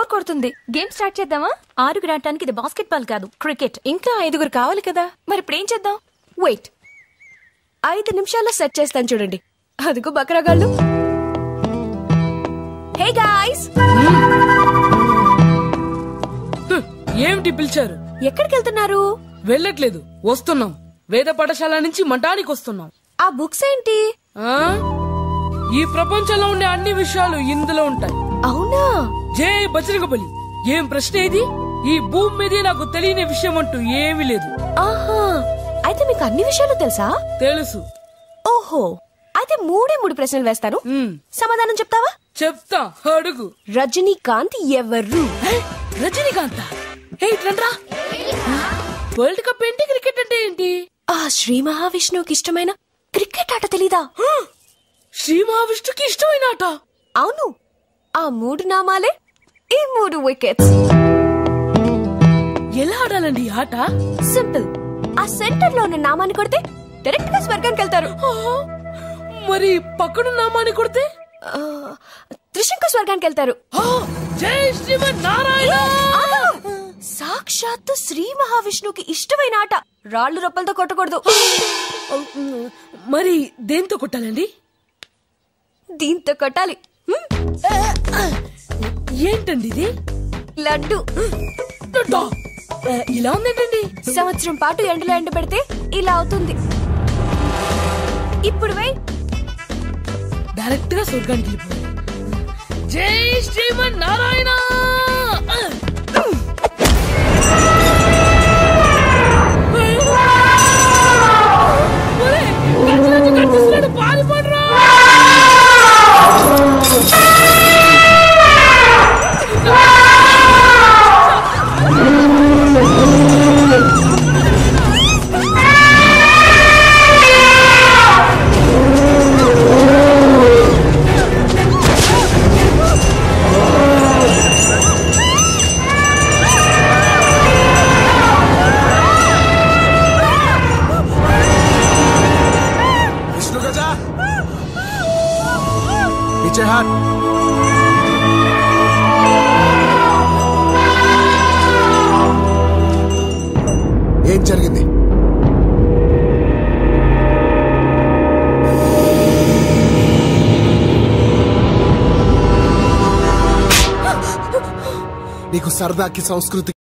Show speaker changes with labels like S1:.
S1: కొడుతుంది game start చేద్దామా
S2: ఆరుగురు ఆడటానికి ఇది బాస్కెట్ బాల్ కాదు క్రికెట్
S1: ఇంకా ఐదుగురు కావాలి కదా మరి ఇప్పుడు ఏం చేద్దాం వెయిట్ ఐదు నిమిషాల్లో సెట్ చేస్తాను చూడండి అదిగో బకరగాళ్ళు హే గాయ్స్
S3: ఏమిటి పిలిచారు
S1: ఎక్కడికి వెళ్తున్నారు
S3: వెళ్ళట్లేదు వస్తున్నాం వేద పాఠశాల నుంచి మఠానికి వస్తున్నాం
S1: ఆ బుక్స్ ఏంటి
S3: ఆ ఈ ప్రపంచంలో ఉండే అన్ని విషయాలు ఇందులో ఉంటాయి
S1: అవునా
S3: జై బజరంగబలి ఏం ప్రశ్న ఇది ఈ భూమి మీదే నాకు తెలియని విషయం అంటూ ఏమీ లేదు
S1: ఆహా అయితే మీకు అన్ని విషయాలు తెలుసా
S3: తెలుసు
S1: ఓహో అయితే మూడే మూడు ప్రశ్నలు వేస్తాను
S3: ఉమ్,
S1: సమాధానం చెప్తావా
S3: చెప్తా అడుగు
S1: రజనీకాంత్ ఎవరు
S3: హే, రజనీకాంత్ హే ఇట్లండ్రా వరల్డ్ కప్ ఏంటి క్రికెట్ అంటే ఏంటి
S1: ఆ శ్రీ మహావిష్ణువుకి ఇష్టమైన క్రికెట్ ఆట తెలీదా
S3: హ! శ్రీ మహావిష్ణుకి ఇష్టమైన ఆట
S1: అవును ఆ మూడు నామాలే ఈ మూడు వికెట్స్
S3: ఎలా ఆడాలండి ఈ ఆట
S1: సింపుల్ ఆ సెంటర్ లో ఉన్న నామాన్ని కొడితే డైరెక్ట్ గా స్వర్గానికి వెళ్తారు
S3: ఆ, మరి పక్కన నామాన్ని కొడితే
S1: ఆ, త్రిశంకు స్వర్గానికి వెళ్తారు
S3: ఆ, జై శ్రీమన్ నారాయణ
S1: ఆగు! సాక్షాత్తు శ్రీ మహావిష్ణువుకి ఇష్టమైన ఆట రాళ్ళు రొప్పలతో కొట్టకూడదు
S3: మరి దేంతో కొట్టాలండి
S1: దీంతో కొట్టాలి హ్మ్,
S3: ఏంటండి ఇది
S1: లడ్డు
S3: లడ్డా. ఆ, ఇలా ఉందేంటండి
S1: సంవత్సరం పాటు ఎండలో ఎండ పెడితే ఇలా అవుతుంది ఇప్పుడు వెయ్
S3: డైరెక్ట్ గా స్వర్గానికి వెళ్ళిపోవాలి జై శ్రీమన్ నారాయణ ఒరేయ్, గర్జనొచ్చి కనిపిస్తున్నాడు, పారిపోండ్రా.
S4: विष्णु गजा पीछे हाथ ఏం జరిగింది నీకు సరదాకి సంస్కృతి